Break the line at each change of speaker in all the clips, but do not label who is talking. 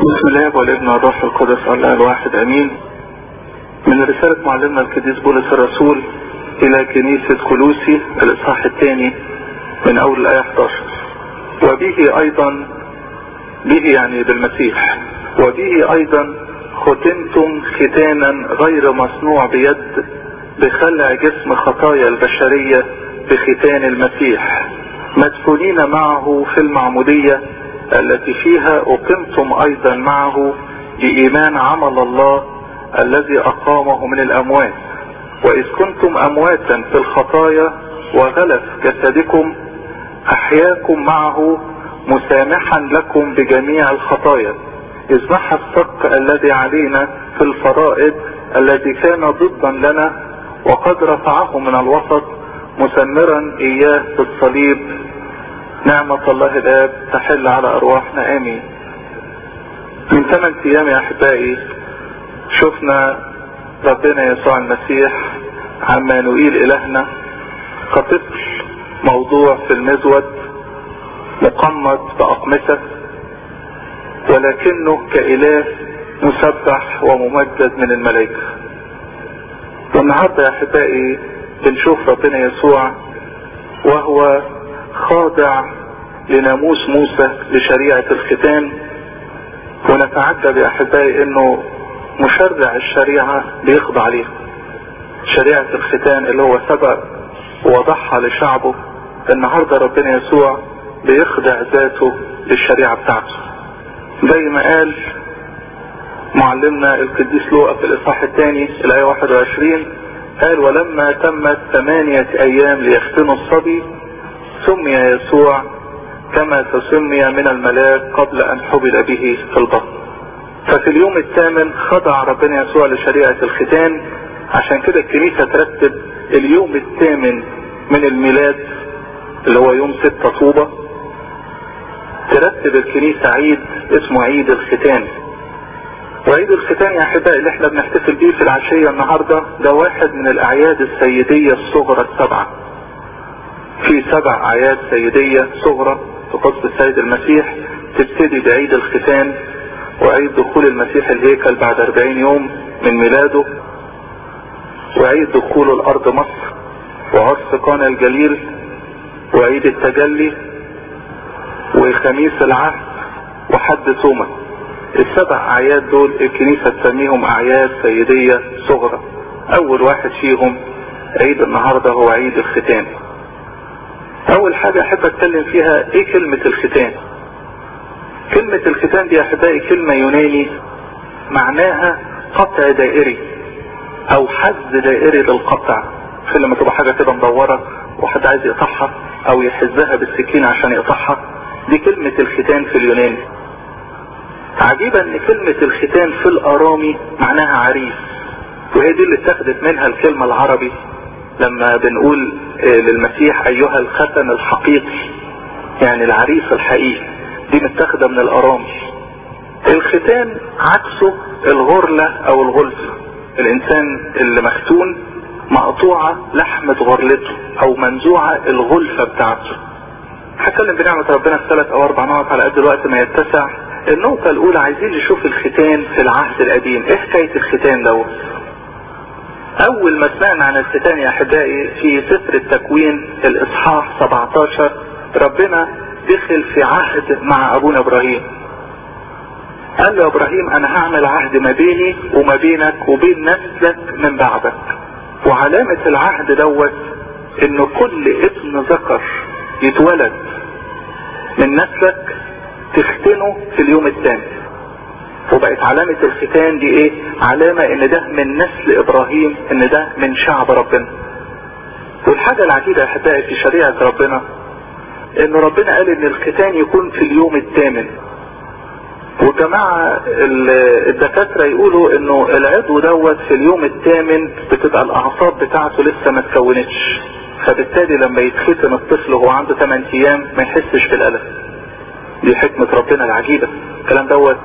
بسم الله والابن والروح القدس الله الواحد امين من رسالة معلمنا القديس بولس الرسول الى كنيسة كلوسي الاصحاح الثاني من اول الاية 11 وبه ايضا به يعني بالمسيح وبه ايضا ختمتم ختانا غير مصنوع بيد بخلع جسم خطايا البشرية بختان المسيح مدفونين معه في المعمودية التي فيها اقمتم ايضا معه بايمان عمل الله الذي اقامه من الاموات واذ كنتم امواتا في الخطايا وغلف جسدكم احياكم معه مسامحا لكم بجميع الخطايا اذ محى الصك الذي علينا في الفرائض الذي كان ضدا لنا وقد رفعه من الوسط مسمرا اياه بالصليب نعمة الله الآب تحل على أرواحنا آمين من ثمان أيام يا أحبائي شفنا ربنا يسوع المسيح عمانوئيل إلهنا كطفل موضوع في المزود مقمط بأقمصة ولكنه كإله مسبح وممجد من الملائكة والنهارده يا أحبائي بنشوف ربنا يسوع وهو خاضع لناموس موسى لشريعة الختان ونتعجب يا احبائي انه مشرع الشريعة بيخضع ليها شريعة الختان اللي هو سبق ووضعها لشعبه النهاردة ربنا يسوع بيخضع ذاته للشريعة بتاعته زي ما قال معلمنا القديس لوقا في الاصحاح الثاني الايه 21 قال ولما تمت ثمانية ايام ليختنوا الصبي سمي يسوع كما تسمي من الملاك قبل ان حبل به في البطن ففي اليوم الثامن خضع ربنا يسوع لشريعة الختان عشان كده الكنيسة ترتب اليوم الثامن من الميلاد اللي هو يوم ستة طوبة ترتب الكنيسة عيد اسمه عيد الختان وعيد الختان يا احبائي اللي احنا بنحتفل بيه في العشية النهاردة ده واحد من الاعياد السيدية الصغرى السبعة في سبع اعياد سيدية صغرى تخص السيد المسيح تبتدي بعيد الختان وعيد دخول المسيح الهيكل بعد 40 يوم من ميلاده وعيد دخوله الارض مصر وعرس قانا الجليل وعيد التجلي وخميس العهد وحد توما السبع اعياد دول الكنيسة تسميهم اعياد سيدية صغرى اول واحد فيهم عيد النهاردة هو عيد الختان اول حاجة احب اتكلم فيها ايه كلمة الختان كلمة الختان دي يا احبائي كلمة يوناني معناها قطع دائري او حز دائري للقطع في لما تبقى حاجة كده مدورة وحد عايز يقطعها او يحزها بالسكين عشان يقطعها دي كلمة الختان في اليوناني عجيبة ان كلمة الختان في الارامي معناها عريس وهي دي اللي اتخذت منها الكلمة العربي لما بنقول للمسيح ايها الختن الحقيقي يعني العريس الحقيقي دي متاخده من الارامي الختان عكسه الغرلة او الغلفة الانسان اللي مختون مقطوعة لحمة غرلته او منزوعة الغلفة بتاعته هتكلم بنعمة ربنا في ثلاث او اربع نقط على قد الوقت ما يتسع النقطة الاولى عايزين نشوف الختان في العهد القديم ايه حكاية الختان دوت اول ما سمعنا عن الختان يا احبائي في سفر التكوين الاصحاح 17 ربنا دخل في عهد مع ابونا ابراهيم قال له ابراهيم انا هعمل عهد ما بيني وما بينك وبين نسلك من بعدك وعلامة العهد دوت ان كل ابن ذكر يتولد من نسلك تختنه في اليوم الثاني وبقت علامة الختان دي ايه علامة ان ده من نسل ابراهيم ان ده من شعب ربنا والحاجة العجيبة يا احبائي في شريعة ربنا ان ربنا قال ان الختان يكون في اليوم الثامن وجماعة الدكاترة يقولوا انه العضو دوت في اليوم الثامن بتبقى الاعصاب بتاعته لسه ما تكونتش فبالتالي لما يتختن الطفل وهو عنده 8 ايام ما يحسش بالالم دي حكمة ربنا العجيبة الكلام دوت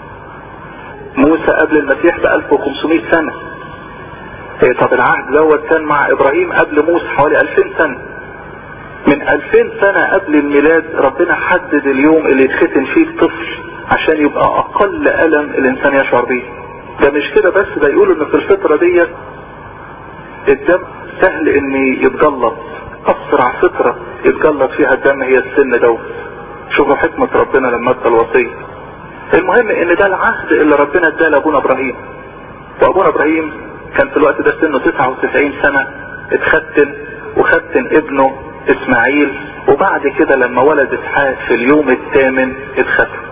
موسى قبل المسيح ب 1500 سنة إيه طب العهد دوت كان مع ابراهيم قبل موسى حوالي 2000 سنة من 2000 سنة قبل الميلاد ربنا حدد اليوم اللي يتختن فيه الطفل عشان يبقى اقل الم الانسان يشعر بيه ده مش كده بس ده يقول ان في الفترة ديت الدم سهل ان يتجلط اسرع فترة يتجلط فيها الدم هي السن دوت شوفوا حكمة ربنا لما ادى الوصية المهم ان ده العهد اللي ربنا اداه لابونا ابراهيم وابونا ابراهيم كان في الوقت ده سنه 99 سنة اتختن وختن ابنه اسماعيل وبعد كده لما ولد اسحاق في اليوم الثامن اتختن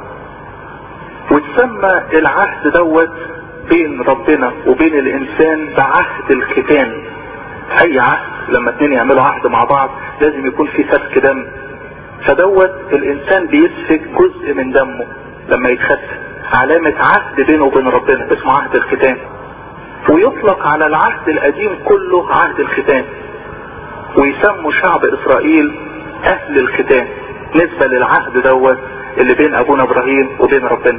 وتسمى العهد دوت بين ربنا وبين الانسان بعهد الختان اي عهد لما اتنين يعملوا عهد مع بعض لازم يكون في سفك دم فدوت الانسان بيسفك جزء من دمه لما يتختن علامة عهد بينه وبين ربنا اسمه عهد الختان ويطلق على العهد القديم كله عهد الختان ويسموا شعب اسرائيل اهل الختان نسبة للعهد دوت اللي بين ابونا ابراهيم وبين ربنا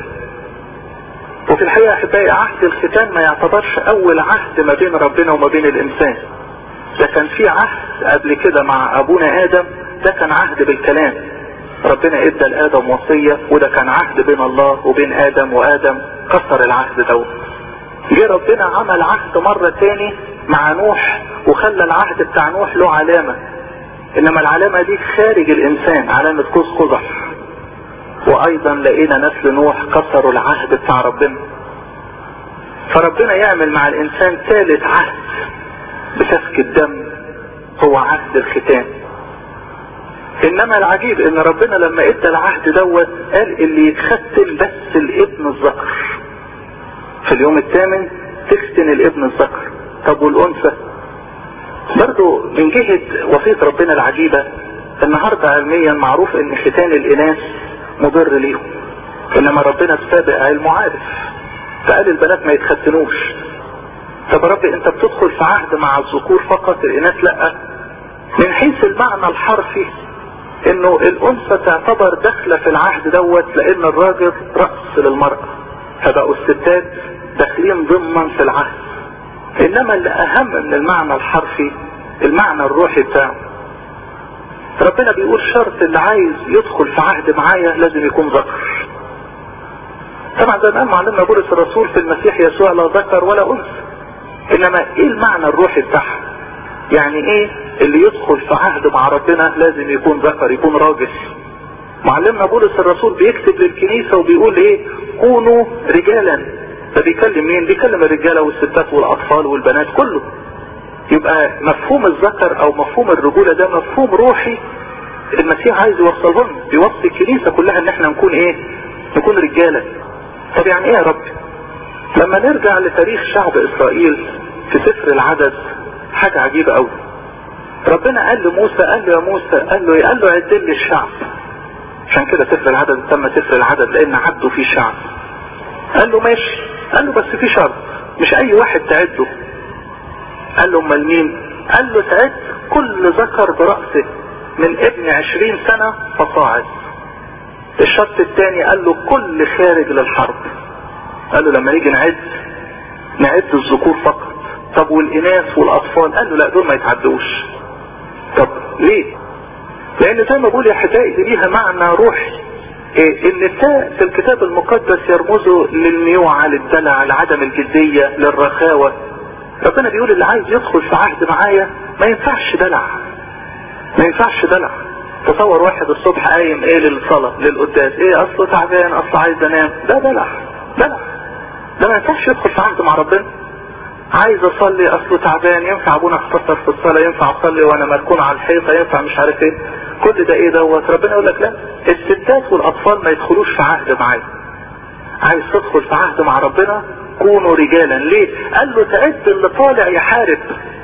وفي الحقيقة احبائي عهد الختان ما يعتبرش اول عهد ما بين ربنا وما بين الانسان ده كان في عهد قبل كده مع ابونا ادم ده كان عهد بالكلام ربنا ادى لادم وصية وده كان عهد بين الله وبين ادم وادم كسر العهد دوت جه ربنا عمل عهد مرة تاني مع نوح وخلى العهد بتاع نوح له علامة انما العلامة دي خارج الانسان علامة قوس قزح وايضا لقينا نسل نوح كسروا العهد بتاع ربنا فربنا يعمل مع الانسان ثالث عهد بسفك الدم هو عهد الختان انما العجيب ان ربنا لما ادى العهد دوت قال اللي يتختن بس الابن الذكر في اليوم الثامن تختن الابن الذكر طب والانثى برضو من جهة وصية ربنا العجيبة النهاردة علميا معروف ان ختان الاناث مضر ليهم انما ربنا بسابق علمه عارف فقال البنات ما يتختنوش طب يا رب انت بتدخل في عهد مع الذكور فقط الاناث لا من حيث المعنى الحرفي انه الانثى تعتبر داخلة في العهد دوت لان الراجل رأس للمرأة فبقوا الستات داخلين ضمن في العهد انما اللي اهم من المعنى الحرفي المعنى الروحي بتاعه ربنا بيقول شرط اللي عايز يدخل في عهد معايا لازم يكون ذكر طبعا زي ما قال معلمنا بولس الرسول في المسيح يسوع لا ذكر ولا انثى انما ايه المعنى الروحي بتاعها يعني ايه اللي يدخل في عهد مع ربنا لازم يكون ذكر يكون راجل معلمنا بولس الرسول بيكتب للكنيسة وبيقول ايه كونوا رجالا ده بيكلم مين بيكلم الرجالة والستات والاطفال والبنات كله يبقى مفهوم الذكر او مفهوم الرجولة ده مفهوم روحي المسيح عايز يوصله لنا بيوصي الكنيسة كلها ان احنا نكون ايه نكون رجالة طب يعني ايه يا رب لما نرجع لتاريخ شعب اسرائيل في سفر العدد حاجة عجيبة قوي ربنا قال لموسى قال له يا موسى قال له قال له عد لي الشعب عشان كده سفر العدد تم سفر العدد لان عدوا فيه شعب قال له ماشي قال له بس في شرط مش اي واحد تعده قال له امال مين قال له تعد كل ذكر برأسه من ابن عشرين سنة فصاعد الشرط الثاني قال له كل خارج للحرب قال له لما نيجي نعد نعد الذكور فقط طب والاناث والاطفال قال له لا دول ما يتعدوش طب ليه لان زي ما بقول يا حبايبي ليها معنى روحي إيه النساء في الكتاب المقدس يرمزوا للميوعة للدلع لعدم الجدية للرخاوة ربنا بيقول اللي عايز يدخل في عهد معايا ما ينفعش دلع ما ينفعش دلع تصور واحد الصبح قايم ايه للصلاة للقداس ايه اصله تعبان اصله عايز انام ده دلع دلع ده ما ينفعش يدخل في عهد مع ربنا عايز اصلي اصله تعبان ينفع ابونا اختصر في الصلاة ينفع اصلي وانا مركون على الحيطة ينفع مش عارف ايه كل ده ايه دوت ربنا يقول لك لا الستات والاطفال ما يدخلوش في عهد معايا عايز تدخل في عهد مع ربنا كونوا رجالا ليه قال له تعد اللي طالع يحارب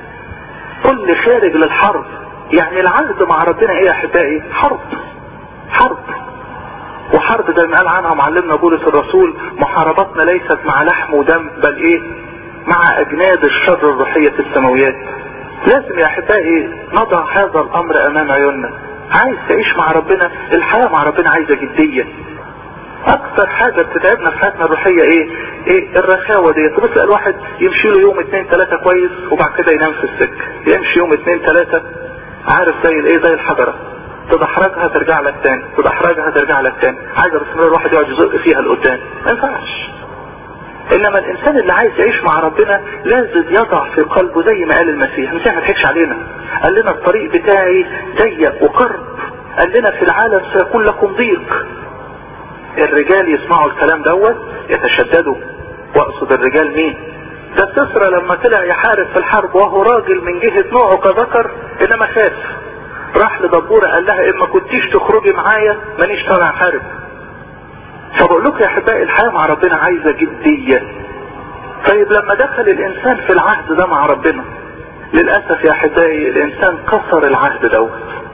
كل خارج للحرب يعني العهد مع ربنا ايه يا احبائي حرب حرب وحرب زي ما قال عنها معلمنا بولس الرسول محاربتنا ليست مع لحم ودم بل ايه مع اجناد الشر الروحية في السماويات لازم يا احبائي نضع هذا الامر امام عيوننا عايز تعيش مع ربنا الحياة مع ربنا عايزة جدية اكتر حاجة بتتعبنا في حياتنا الروحية ايه ايه الرخاوة دي تبص الواحد يمشي له يوم اتنين تلاتة كويس وبعد كده ينام في السكة يمشي يوم اتنين تلاتة عارف زي الايه زي الحجرة تدحرجها ترجع لك تاني تدحرجها ترجع لك تاني عايز بس الواحد يقعد يزق فيها لقدام ما ينفعش انما الانسان اللي عايز يعيش مع ربنا لازم يضع في قلبه زي ما قال المسيح المسيح ما ضحكش علينا قال لنا الطريق بتاعي ضيق وقرب قال لنا في العالم سيكون لكم ضيق الرجال يسمعوا الكلام دوت يتشددوا واقصد الرجال مين ده سسرى لما طلع يحارب في الحرب وهو راجل من جهة نوعه كذكر انما خاف راح لدبورة قال لها اما كنتيش تخرجي معايا مانيش طالع حارب فبقول لكم يا احبائي الحياة مع ربنا عايزة جدية طيب لما دخل الانسان في العهد ده مع ربنا للأسف يا احبائي الانسان كسر العهد دوت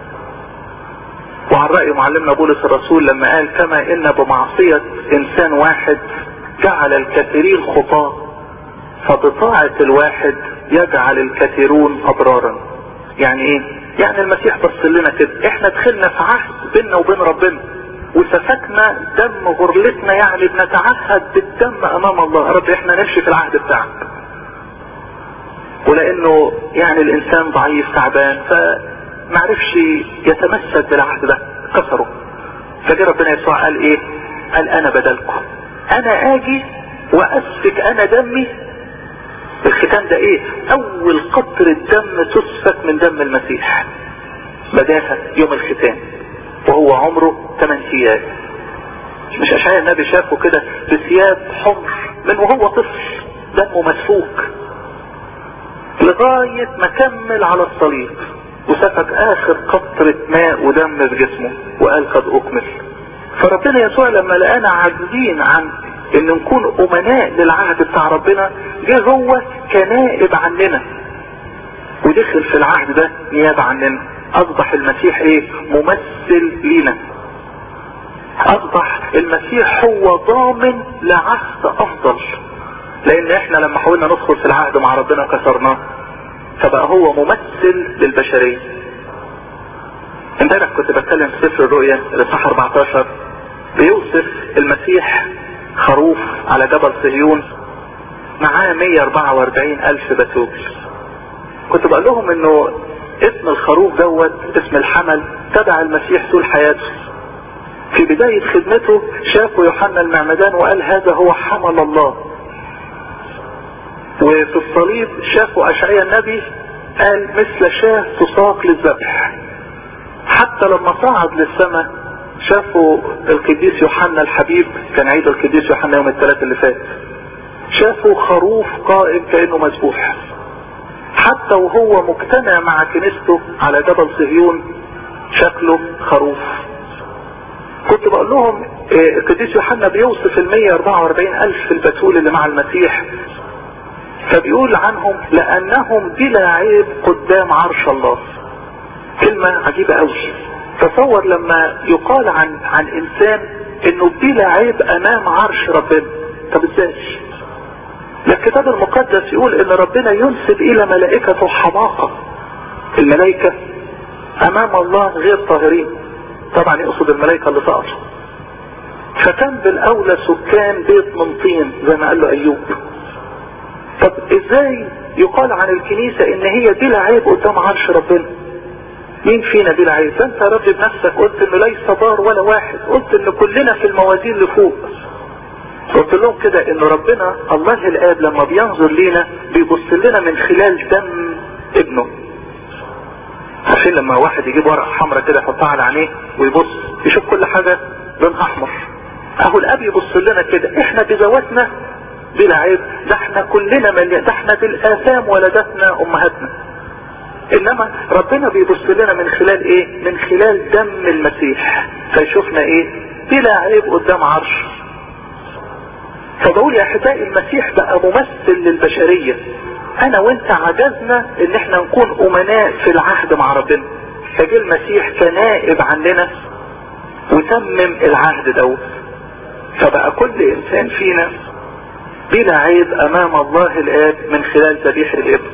وعن رأي معلمنا بولس الرسول لما قال كما ان بمعصية انسان واحد جعل الكثيرين خطاه فبطاعة الواحد يجعل الكثيرون ابرارا يعني ايه يعني المسيح بص لنا كده احنا دخلنا في عهد بيننا وبين ربنا وسفكنا دم غرلتنا يعني بنتعهد بالدم امام الله رب احنا نمشي في العهد بتاعك ولانه يعني الانسان ضعيف تعبان فمعرفش يتمسك بالعهد ده كسره فجي ربنا يسوع قال ايه قال انا بدلكم انا اجي واسفك انا دمي الختان ده ايه اول قطرة دم تسفك من دم المسيح بداها يوم الختان وهو عمره 8 ايام مش اشعياء النبي شافه كده بثياب حمر من وهو طفل دمه مسفوك لغاية ما كمل على الصليب وسفك اخر قطرة ماء ودم في جسمه وقال قد اكمل فربنا يسوع لما لقانا عاجزين عن ان نكون امناء للعهد بتاع ربنا جه هو كنائب عننا ودخل في العهد ده نيابة عننا اصبح المسيح ايه ممثل لينا اصبح المسيح هو ضامن لعهد افضل لان احنا لما حاولنا ندخل في العهد مع ربنا كسرناه فبقى هو ممثل للبشرية امبارح كنت بتكلم في سفر الرؤيا الاصحاح 14 بيوصف المسيح خروف على جبل صهيون معاه 144 الف بتول كنت بقول لهم انه اسم الخروف دوت اسم الحمل تبع المسيح طول حياته في بداية خدمته شافوا يوحنا المعمدان وقال هذا هو حمل الله وفي الصليب شافوا اشعياء النبي قال مثل شاه تساق للذبح حتى لما صعد للسماء شافوا القديس يوحنا الحبيب كان عيد القديس يوحنا يوم الثلاث اللي فات شافوا خروف قائم كأنه مذبوح حتى وهو مجتمع مع كنيسته على جبل صهيون شكله خروف كنت بقول لهم القديس يوحنا بيوصف ال 144 ألف البتول اللي مع المسيح فبيقول عنهم لأنهم بلا عيب قدام عرش الله كلمة عجيبة قوي تصور لما يقال عن عن انسان انه بلا عيب امام عرش ربنا طب ازاي الكتاب المقدس يقول ان ربنا ينسب الى ملائكته حماقة الملائكة امام الله غير طاهرين طبعا يقصد الملائكة اللي طاهر فكان بالاولى سكان بيت من طين زي ما قال له ايوب طب ازاي يقال عن الكنيسة ان هي بلا عيب قدام عرش ربنا مين فينا بلا عيب انت يا رب بنفسك قلت انه ليس بار ولا واحد قلت ان كلنا في الموازين اللي فوق قلت لهم كده ان ربنا الله الاب لما بينظر لينا بيبص لنا من خلال دم ابنه عشان لما واحد يجيب ورقه حمراء كده يحطها على عينيه ويبص يشوف كل حاجه لونها احمر اهو الاب يبص لنا كده احنا بذواتنا بلا عيب ده احنا كلنا مليان ده احنا بالاثام ولدتنا امهاتنا انما ربنا بيبص لنا من خلال ايه من خلال دم المسيح فيشوفنا ايه بلا عيب قدام عرش فبقول يا احبائي المسيح بقى ممثل للبشرية انا وانت عجزنا ان احنا نكون امناء في العهد مع ربنا فجه المسيح كنائب عننا وتمم العهد دوت فبقى كل انسان فينا بلا عيب امام الله الاب من خلال ذبيحة الابن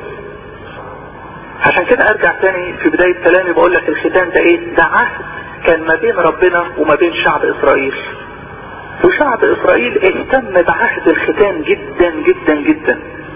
عشان كده ارجع تاني في بداية كلامي بقول لك الختان ده ايه ده عهد كان ما بين ربنا وما بين شعب اسرائيل وشعب اسرائيل اهتم بعهد الختان جدا جدا جدا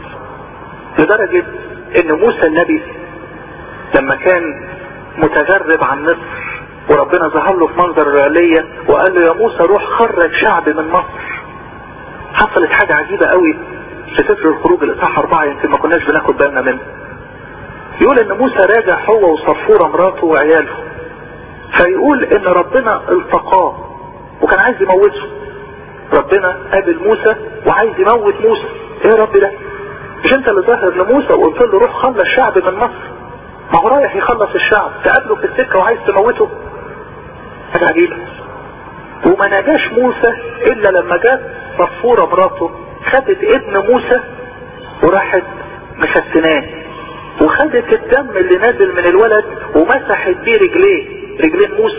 لدرجة ان موسى النبي لما كان متغرب عن مصر وربنا ظهر له في منظر الرعلية وقال له يا موسى روح خرج شعب من مصر حصلت حاجة عجيبة قوي في سفر الخروج الاصحاح اربعة يمكن ما كناش بناخد بالنا منه يقول ان موسى راجع هو وصفورة مراته وعياله فيقول ان ربنا التقاه وكان عايز يموته ربنا قابل موسى وعايز يموت موسى ايه يا رب ده مش انت اللي ظاهر لموسى وقلت له روح خلص الشعب من مصر ما هو رايح يخلص الشعب تقابله في السكة وعايز تموته حاجة عجيبة وما نجاش موسى الا لما جت صفورة مراته خدت ابن موسى وراحت مختناه وخدت الدم اللي نازل من الولد ومسحت بيه رجليه رجلين موسى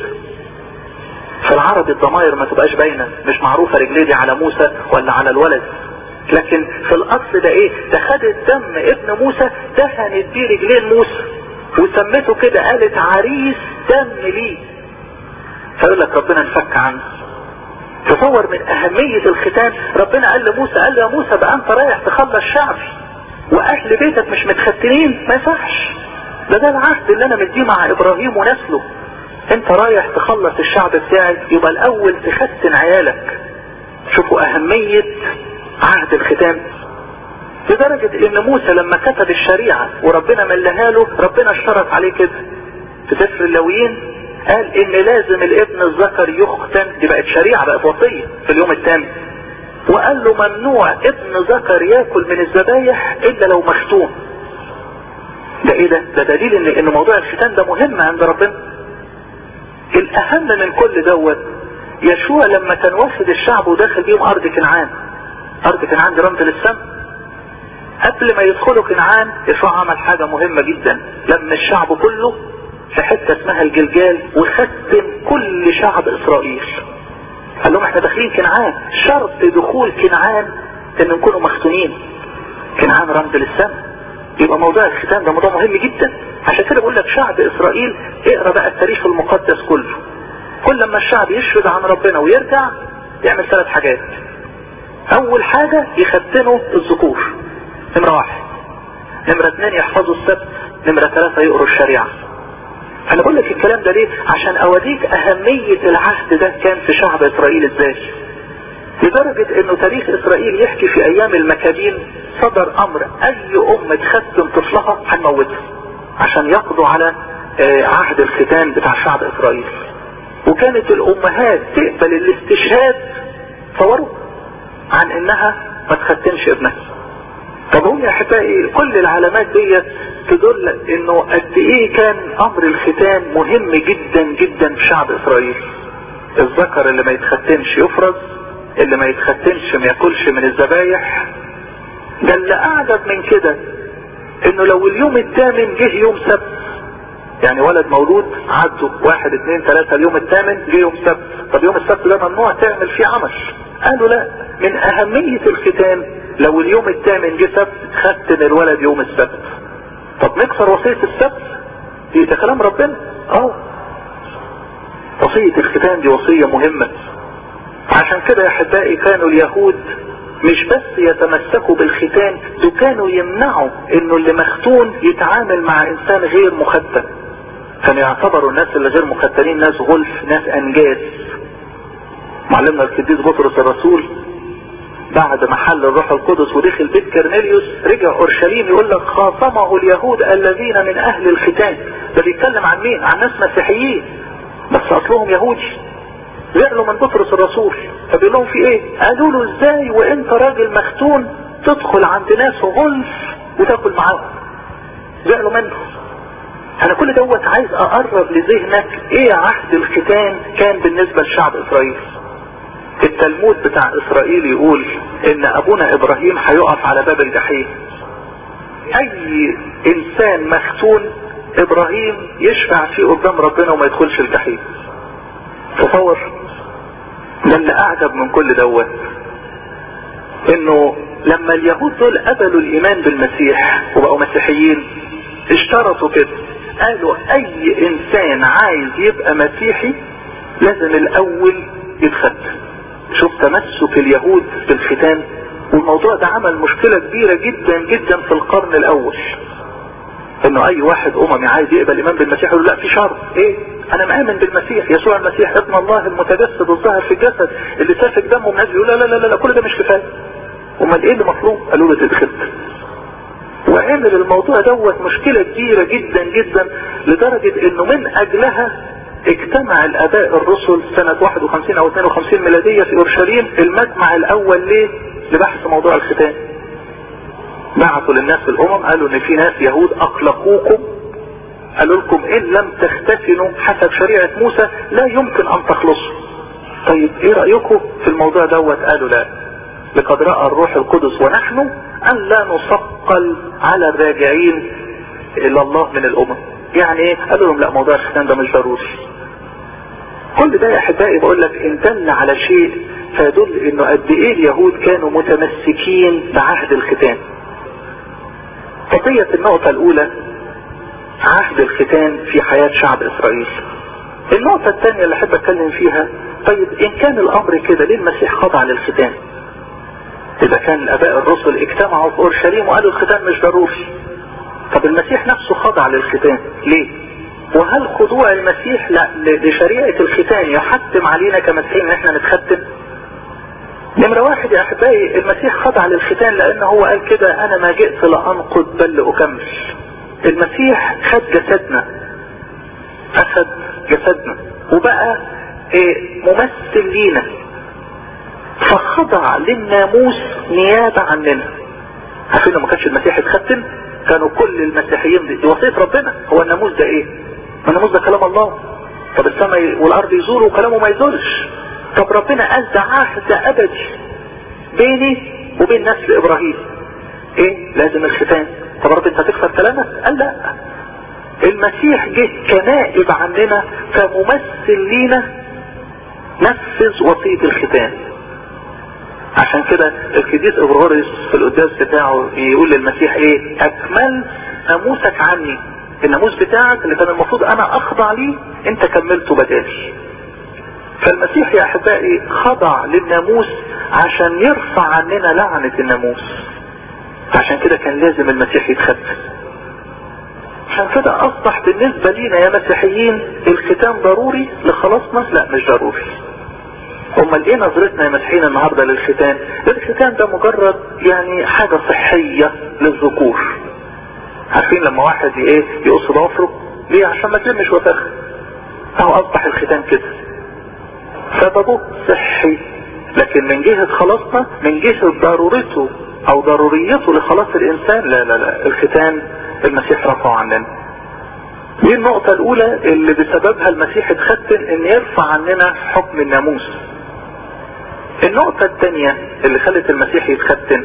في العربي الضمائر ما تبقاش باينه مش معروفه رجليه دي على موسى ولا على الولد لكن في الاصل ده ايه ده خدت دم ابن موسى دهنت بيه رجلين موسى وسمته كده قالت عريس دم ليه فيقول لك ربنا انفك عنه تصور من اهمية الختان ربنا قال لموسى قال له يا موسى بقى انت رايح تخلص شعبي واهل بيتك مش متختنين ما ينفعش ده ده العهد اللي انا مديه مع ابراهيم ونسله انت رايح تخلص الشعب بتاعي يبقى الاول تختن عيالك شوفوا اهمية عهد الختان لدرجة ان موسى لما كتب الشريعة وربنا ملها له ربنا اشترط عليه كده في سفر اللويين قال ان لازم الابن الذكر يختن دي بقت شريعة بقت وصية في اليوم الثامن وقال له ممنوع ابن ذكر ياكل من الذبايح الا لو مختون ده ايه ده ده دليل ان ان موضوع الختان ده مهم عند ربنا الاهم من كل دوت يشوع لما كان واخد الشعب وداخل بيهم ارض كنعان ارض كنعان دي رمز للسماء قبل ما يدخلوا كنعان يشوع عمل حاجة مهمة جدا لما الشعب كله في حتة اسمها الجلجال وختم كل شعب اسرائيل قال لهم احنا داخلين كنعان شرط دخول كنعان ان نكونوا مختونين كنعان رمز للسماء يبقى موضوع الختان ده موضوع مهم جدا عشان كده بقول لك شعب اسرائيل اقرا بقى التاريخ المقدس كله كل لما الشعب يشهد عن ربنا ويرجع يعمل ثلاث حاجات اول حاجة يختنوا الذكور نمرة واحد نمرة اثنين يحفظوا السبت نمرة ثلاثة يقروا الشريعة انا بقول لك الكلام ده ليه عشان اوريك اهمية العهد ده كان في شعب اسرائيل ازاي لدرجة انه تاريخ اسرائيل يحكي في ايام المكابين صدر امر اي ام تختم طفلها هنموتها عشان يقضوا على عهد الختان بتاع شعب اسرائيل وكانت الامهات تقبل الاستشهاد تصوروا عن انها ما تختنش ابنها طب هم يا احبائي كل العلامات ديت تدل انه قد ايه كان امر الختان مهم جدا جدا في شعب اسرائيل الذكر اللي ما يتختنش يفرز اللي ما يتختنش ما ياكلش من الذبايح ده اللي اعجب من كده انه لو اليوم الثامن جه يوم سبت يعني ولد مولود عدوا واحد اثنين ثلاثة اليوم الثامن جه يوم سبت طب يوم السبت ده ممنوع تعمل فيه عمل قالوا لا من اهمية الختان لو اليوم الثامن جه سبت ختن الولد يوم السبت طب نكسر وصية السبت دي ده كلام ربنا اه وصية الختان دي وصية مهمة عشان كده يا احبائي كانوا اليهود مش بس يتمسكوا بالختان دول كانوا يمنعوا انه اللي مختون يتعامل مع انسان غير مختن كانوا يعتبروا الناس اللي غير مختنين ناس غلف ناس انجاز معلمنا القديس بطرس الرسول بعد ما حل الروح القدس ودخل بيت كرنيليوس رجع اورشليم يقول لك خاصمه اليهود الذين من اهل الختان ده بيتكلم عن مين عن ناس مسيحيين بس اصلهم يهودي زعلوا من بطرس الرسول فبيقول لهم في ايه قالوا له ازاي وانت راجل مختون تدخل عند ناس غلف وتاكل معاهم زعلوا منه انا كل دوت عايز اقرب لذهنك ايه عهد الختان كان بالنسبة لشعب اسرائيل التلمود بتاع اسرائيل يقول ان ابونا ابراهيم هيقف على باب الجحيم اي انسان مختون ابراهيم يشفع فيه قدام ربنا وما يدخلش الجحيم تصور ده اللي اعجب من كل دوت انه لما اليهود دول قبلوا الايمان بالمسيح وبقوا مسيحيين اشترطوا كده قالوا اي انسان عايز يبقى مسيحي لازم الاول يتختم شوف تمسك اليهود بالختان والموضوع ده عمل مشكلة كبيرة جدا جدا في القرن الاول انه اي واحد اممي عايز يقبل ايمان بالمسيح يقول لا في شرط ايه انا مآمن بالمسيح يسوع المسيح ابن الله المتجسد الظاهر في الجسد اللي سافك دمه من يقول لا لا لا لا كل ده مش كفايه امال ايه اللي مطلوب قالوا له تتخذ وعمل الموضوع دوت مشكلة كبيرة جدا جدا لدرجة انه من اجلها اجتمع الاباء الرسل سنة 51 او 52 ميلادية في اورشليم المجمع الاول ليه لبحث موضوع الختان بعثوا للناس في الامم قالوا ان في ناس يهود اقلقوكم قالوا لكم ان لم تختفنوا حسب شريعة موسى لا يمكن ان تخلصوا طيب ايه رأيكم في الموضوع دوت قالوا لا لقد رأى الروح القدس ونحن ان لا نثقل على الراجعين الى الله من الامم يعني ايه قالوا لهم لا موضوع الختان ده مش ضروري كل ده يا احبائي بقول لك ان دل على شيء فيدل انه قد ايه اليهود كانوا متمسكين بعهد الختان قضية النقطة الاولى عهد الختان في حياة شعب اسرائيل النقطة الثانية اللي احب اتكلم فيها طيب ان كان الامر كده ليه المسيح خضع للختان اذا كان الاباء الرسل اجتمعوا في اورشليم وقالوا الختان مش ضروري طب المسيح نفسه خضع للختان ليه وهل خضوع المسيح لشريعة الختان يحتم علينا كمسيحيين ان احنا نتختم نمرة واحد يا احبائي المسيح خضع للختان لان هو قال كده انا ما جئت لانقض بل لاكمل المسيح خد جسدنا اخد جسدنا وبقى ايه ممثل لينا فخضع للناموس نيابة عننا عارفين لما كانش المسيح اتختم كانوا كل المسيحيين دي, دي وصية ربنا هو الناموس ده ايه ما الناموس ده كلام الله طب السماء والارض يزوروا وكلامه ما يزورش طب ربنا قال ده عهد ابدي بيني وبين نسل ابراهيم ايه لازم الختان طب رب انت هتكسر كلامك قال لا المسيح جه كنائب عننا كممثل لينا نفذ وصية الختان عشان كده القديس ابراريس في القداس بتاعه يقول للمسيح ايه اكملت ناموسك عني الناموس بتاعك اللي كان المفروض انا اخضع ليه انت كملته بدالي فالمسيح يا احبائي خضع للناموس عشان يرفع عننا لعنة الناموس عشان كده كان لازم المسيح يتختم عشان كده اصبح بالنسبة لينا يا مسيحيين الختام ضروري لخلاصنا لا مش ضروري امال ايه نظرتنا يا مسيحيين النهاردة للختان الختان ده مجرد يعني حاجة صحية للذكور عارفين لما واحد ايه يقص ضوافره ليه عشان ما تلمش وفخ او اصبح الختان كده سببه صحي لكن من جهة خلاصنا من جهة ضرورته او ضروريته لخلاص الانسان لا لا لا الختان المسيح رفعه عننا دي النقطة الاولى اللي بسببها المسيح اتختن ان يرفع عننا حكم الناموس النقطة الثانية اللي خلت المسيح يتختن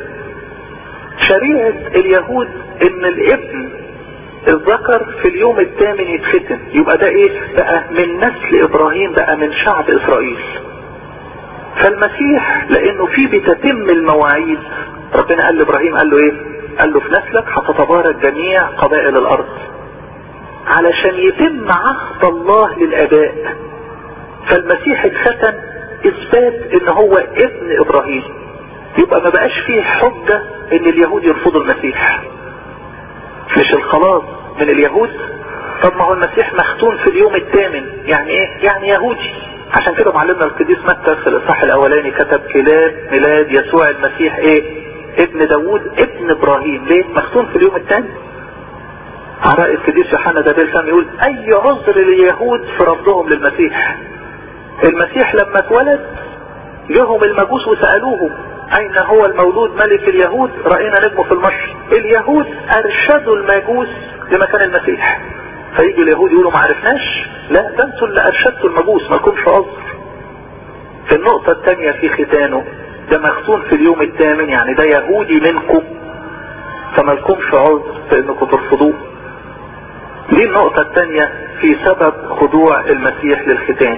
شريعة اليهود ان الابن الذكر في اليوم الثامن يتختن يبقى ده ايه بقى من نسل ابراهيم بقى من شعب اسرائيل فالمسيح لانه في بتتم المواعيد ربنا قال لابراهيم قال له ايه قال له في نسلك هتتبارك جميع قبائل الارض علشان يتم عهد الله للاباء فالمسيح اتختن اثبات ان هو ابن ابراهيم يبقى ما بقاش فيه حجة ان اليهود يرفضوا المسيح مش الخلاص من اليهود طب ما هو المسيح مختون في اليوم الثامن يعني ايه يعني يهودي عشان كده معلمنا القديس متى في الاصحاح الاولاني كتب كلاب ميلاد يسوع المسيح ايه ابن داوود ابن ابراهيم ليه مختون في اليوم الثاني عراء القديس يوحنا ده بيفهم يقول اي عذر لليهود في رفضهم للمسيح المسيح لما اتولد جهم المجوس وسألوهم اين هو المولود ملك اليهود رأينا نجمه في المشرق اليهود ارشدوا المجوس لمكان المسيح فيجوا اليهود يقولوا ما عرفناش لا ده انتوا اللي ارشدتوا المجوس ما لكمش عذر النقطة الثانية في ختانه ده مختون في اليوم الثامن يعني ده يهودي منكم فما لكمش عذر في انكم ترفضوه دي النقطة الثانية في سبب خضوع المسيح للختان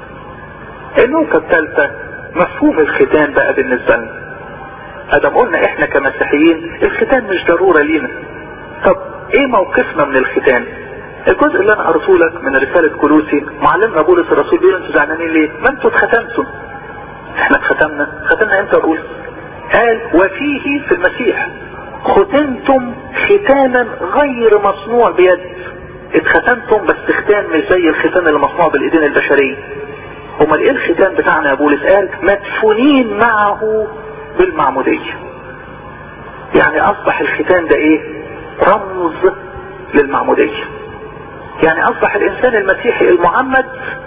النقطة الثالثة مفهوم الختان بقى بالنسبة لنا ادم قلنا احنا كمسيحيين الختان مش ضرورة لينا طب ايه موقفنا من الختان الجزء اللي انا قريته لك من رسالة كلوسي معلمنا بولس الرسول بيقول انتوا زعلانين ليه ما انتوا اتختمتم احنا اتختمنا ختمنا امتى يا بولس قال وفيه في المسيح ختمتم ختانا غير مصنوع بيد اتختنتم بس ختان مش زي الختان اللي مصنوع بالايدين البشرية امال ايه الختان بتاعنا يا بولس قال مدفونين معه بالمعمودية يعني اصبح الختان ده ايه رمز للمعمودية يعني اصبح الانسان المسيحي المعمد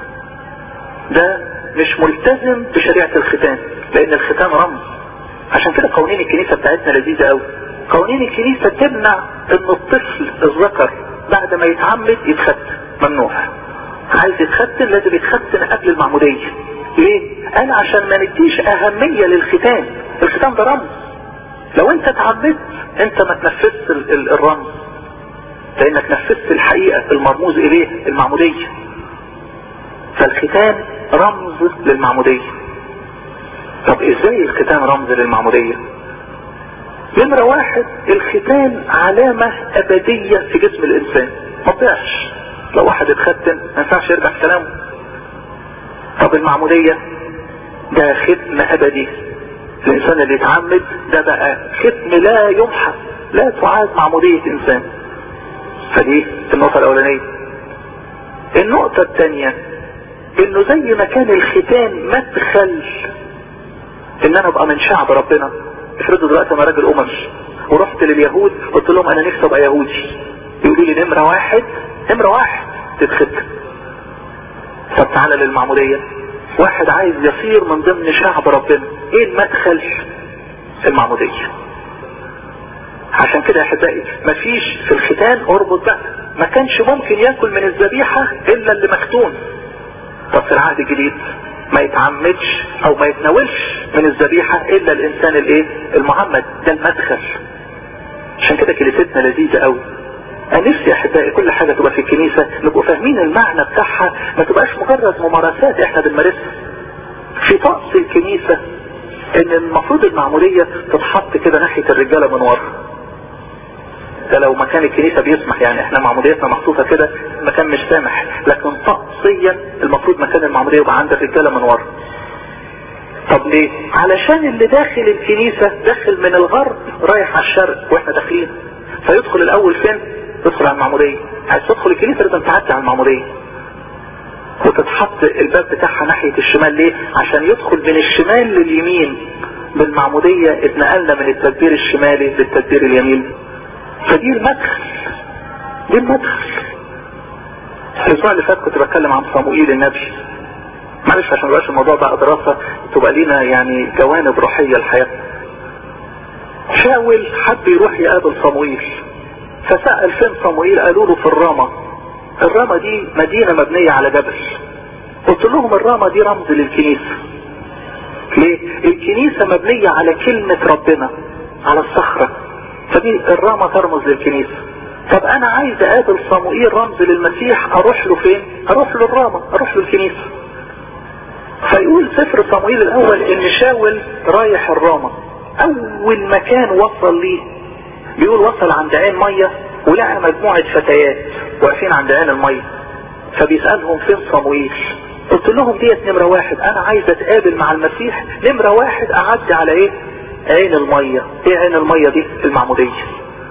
ده مش ملتزم بشريعة الختان لان الختان رمز عشان كده قوانين الكنيسة بتاعتنا لذيذة قوي قوانين الكنيسة تمنع ان الطفل الذكر بعد ما يتعمد يتختن ممنوع عايز يتختن لازم يتختن قبل المعمودية ليه؟ قال عشان ما نديش اهمية للختان الختان ده رمز لو انت اتعمدت انت ما تنفذت الرمز لانك نفذت الحقيقة المرموز اليه المعمودية فالختان رمز للمعمودية طب ازاي الختان رمز للمعمودية نمرة واحد الختان علامة ابدية في جسم الانسان ما تضيعش لو واحد اتختن ما ينفعش يرجع في كلامه طب المعمودية ده ختم ابدي الانسان اللي يتعمد ده بقى ختم لا يمحى لا تعاد معمودية انسان فدي النقطة الاولانية النقطة الثانية انه زي ما كان الختان مدخل ان انا ابقى من شعب ربنا افرضوا دلوقتي انا راجل اممي ورحت لليهود قلت لهم انا نفسي ابقى يهودي يقولوا لي نمرة واحد نمرة واحد تتختم طب تعالى للمعمودية واحد عايز يصير من ضمن شعب ربنا ايه المدخل المعمودية عشان كده يا احبائي مفيش في الختان اربط بقى ما كانش ممكن ياكل من الذبيحة الا اللي مختون طب في العهد الجديد ما يتعمدش او ما يتناولش من الذبيحة الا الانسان الايه المعمد ده المدخل عشان كده كنيستنا لذيذة قوي انا نفسي يا احبائي كل حاجة تبقى في الكنيسة نبقوا فاهمين المعنى بتاعها ما تبقاش مجرد ممارسات احنا بنمارسها في طقس الكنيسة ان المفروض المعمودية تتحط كده ناحية الرجالة من ورا ده لو مكان الكنيسة بيسمح يعني احنا معموديتنا محطوطة كده مكان مش سامح لكن طقسيا المفروض مكان المعمودية يبقى عند الرجالة من ورا طب ليه علشان اللي داخل الكنيسة داخل من الغرب رايح على الشرق واحنا داخلين فيدخل الاول فين يدخل على المعمودية عايز تدخل الكنيسة لازم تعدي على المعمودية وتتحط الباب بتاعها ناحية الشمال ليه عشان يدخل من الشمال لليمين بالمعمودية اتنقلنا من التدبير الشمالي للتدبير اليمين فدي المدخل دي المدخل الاسبوع اللي فات كنت بتكلم عن صموئيل النبي معلش عشان مبقاش الموضوع بقى دراسة تبقى لينا يعني جوانب روحية الحياة شاول حب يروح يقابل صموئيل فسأل فين صموئيل قالوا له في الرامة الرامة دي مدينة مبنية على جبل قلت لهم الرامة دي رمز للكنيسة ليه الكنيسة مبنية على كلمة ربنا على الصخرة فدي الرامة ترمز للكنيسة طب انا عايز اقابل صموئيل رمز للمسيح اروح له فين اروح له الرامة اروح له الكنيسة فيقول سفر صموئيل الاول ان شاول رايح الرامة اول مكان وصل ليه بيقول وصل عند عين مية ولقى مجموعة فتيات واقفين عند عين المية فبيسألهم فين صموئيل قلت لهم ديت نمرة واحد انا عايز اتقابل مع المسيح نمرة واحد اعدي على ايه عين المية ايه عين المية دي المعمودية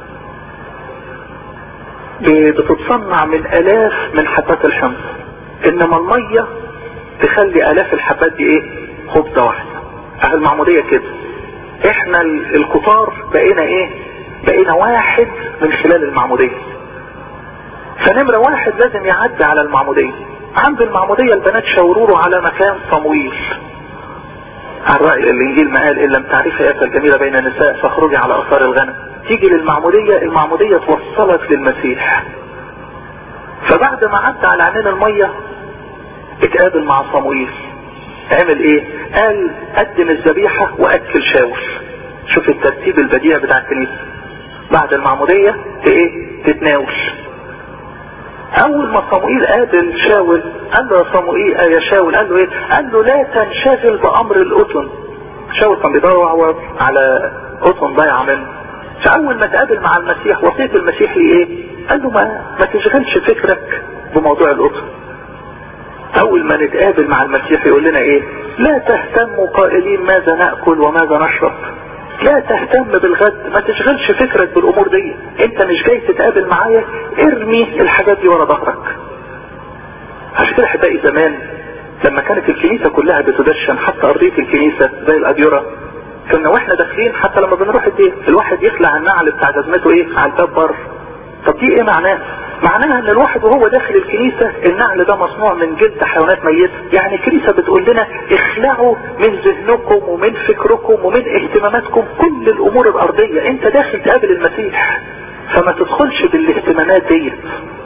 بتتصنع من الاف من حبات الحمص انما المية تخلي الاف الحبات دي ايه خبزة واحدة اهل المعمودية كده احنا الكتار بقينا ايه بقينا واحد من خلال المعمودية فنمرة واحد لازم يعدي على المعمودية عند المعمودية البنات شاوروا له على مكان صمويل عن رأي الانجيل ما قال ان لم تعرفي ايه الجميلة بين النساء فاخرجي على اثار الغنم تيجي للمعمودية المعمودية توصلك للمسيح فبعد ما عدى على عينين المية اتقابل مع صموئيل عمل ايه قال قدم الذبيحة واكل شاول شوف الترتيب البديع بتاع الكنيسة بعد المعمودية ايه تتناول اول ما صموئيل قابل شاول قال له يا صموئيل يا شاول قال له ايه قال له لا تنشغل بامر القطن شاول كان بيدور على قطن ضايعه منه فاول ما تقابل مع المسيح وصيه المسيح ليه ايه قال له ما ما تشغلش فكرك بموضوع القطن اول ما نتقابل مع المسيح يقول لنا ايه لا تهتموا قائلين ماذا ناكل وماذا نشرب لا تهتم بالغد ما تشغلش فكرك بالامور دي انت مش جاي تتقابل معايا ارمي الحاجات دي ورا ظهرك عشان كده احبائي زمان لما كانت الكنيسة كلها بتدشن حتى ارضية الكنيسة زي الاديرة كنا واحنا داخلين حتى لما بنروح البيت الواحد يخلع النعل بتاع جزمته ايه على الباب بره طب دي ايه معناه معناها ان الواحد وهو داخل الكنيسة النعل ده مصنوع من جلد حيوانات ميتة يعني الكنيسة بتقول لنا اخلعوا من ذهنكم ومن فكركم ومن اهتماماتكم كل الامور الارضية انت داخل تقابل المسيح فما تدخلش بالاهتمامات ديت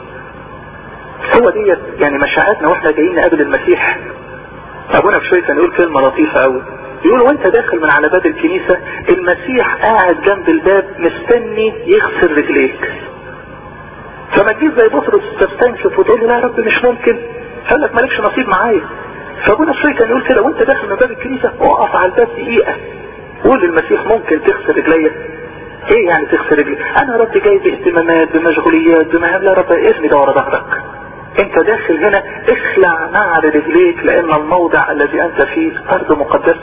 هو ديت يعني مشاعرنا واحنا جايين نقابل المسيح ابونا بشوي كان يقول كلمة لطيفة قوي يقول وانت داخل من على باب الكنيسة المسيح قاعد جنب الباب مستني يغسل رجليك فما تجيش زي بطرس تستنكف وتقول له لا يا رب مش ممكن قال لك مالكش نصيب معايا فابونا بشوي كان يقول كده وانت داخل من باب الكنيسة اقف على الباب دقيقة قول للمسيح ممكن تغسل رجليا ايه يعني تغسل رجلي انا يا رب جاي باهتمامات بمشغوليات بمهام لا رب ارمي ده ورا ظهرك انت داخل هنا اخلع نعل رجليك لان الموضع الذي انت فيه ارض مقدسة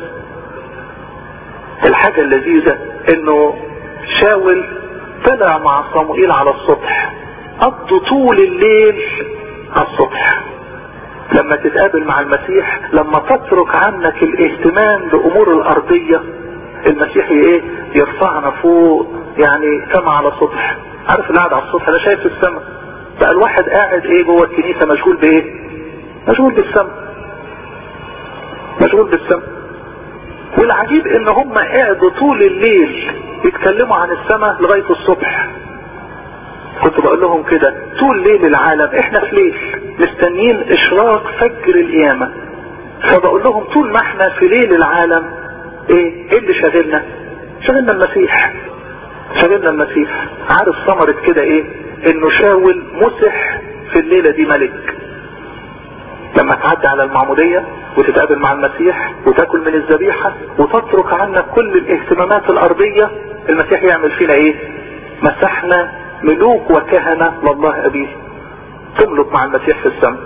الحاجة اللذيذة انه شاول طلع مع صموئيل على السطح قضوا طول الليل على السطح لما تتقابل مع المسيح لما تترك عنك الاهتمام بامور الارضية المسيح ايه يرفعنا فوق يعني كما على سطح عارف اللي قاعد على السطح انا شايف السماء بقى الواحد قاعد ايه جوه الكنيسة مشغول بايه مشغول بالسماء مشغول بالسماء والعجيب ان هم قعدوا طول الليل يتكلموا عن السماء لغاية الصبح كنت بقول لهم كده طول ليل العالم احنا في ليل مستنيين اشراق فجر القيامة فبقول لهم طول ما احنا في ليل العالم ايه ايه اللي شاغلنا شاغلنا المسيح شاغلنا المسيح عارف ثمرة كده ايه انه شاول مسح في الليلة دي ملك لما تعدي على المعمودية وتتقابل مع المسيح وتاكل من الذبيحة وتترك عنك كل الاهتمامات الارضية المسيح يعمل فينا ايه مسحنا ملوك وكهنة لله ابيه تملك مع المسيح في السماء